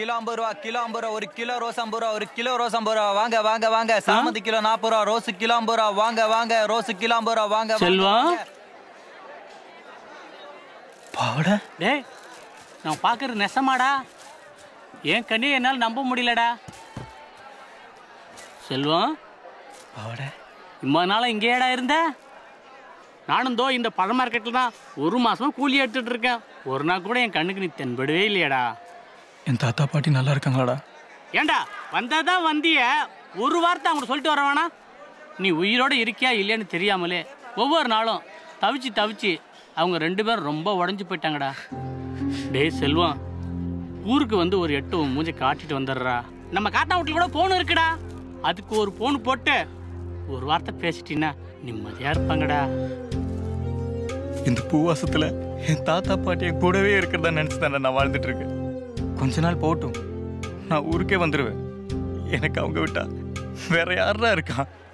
Kilo ஐம்பது ரூபா kilo ஐம்பது ரூபா ஒரு கிலோ ரோஸ் ஐம்பது ரூபா ஒரு கிலோ ரோஸ் ஐம்பது ரூபா வாங்க வாங்க வாங்க சாமந்தி கிலோ நாற்பது ரூபா ரோஸ் கிலோ ஐம்பது ரூபா வாங்க வாங்க ரோஸ் கிலோ ஐம்பது ரூபா வாங்க வாங்க, செல்வம். வாங்க. பாவட டேய் நான் பார்க்கறது நெசமாடா ஏன் கண்ணே என்னால் நம்ப முடியலடா செல்வம் பாவட இம்மா நாளாக இங்கேடா இருந்த நானும் தோ இந்த பழ மார்க்கெட்டில் தான் ஒரு மாசமா கூலி எடுத்துட்டு இருக்கேன் ஒரு நாள் கூட என் கண்ணுக்கு நீ தென்படவே இல்லையாடா என் தாத்தா பாட்டி நல்லா இருக்காங்களாடா ஏண்டா வந்தாதான் வந்திய ஒரு வார்த்தை அவங்க சொல்லிட்டு வர வேணாம் நீ உயிரோட இருக்கியா இல்லையான்னு தெரியாமலே ஒவ்வொரு நாளும் தவிச்சு தவிச்சு அவங்க ரெண்டு பேரும் ரொம்ப உடஞ்சி போயிட்டாங்கடா டேய் செல்வம் ஊருக்கு வந்து ஒரு எட்டு உன் மூஞ்சி காட்டிட்டு வந்துடுறா நம்ம காட்டா வீட்டில் கூட ஃபோன் இருக்குடா அதுக்கு ஒரு ஃபோன் போட்டு ஒரு வார்த்தை பேசிட்டீன்னா நிம்மதியாக இருப்பாங்கடா இந்த பூவாசத்துல என் தாத்தா பாட்டி என் கூடவே இருக்கிறதா நினைச்சு தானே நான் வாழ்ந்துட்டு இருக்கேன் கொஞ்ச நாள் போட்டும் நான் ஊருக்கே வந்துடுவேன் எனக்கு அவங்க விட்டா வேற யாரா இருக்கான்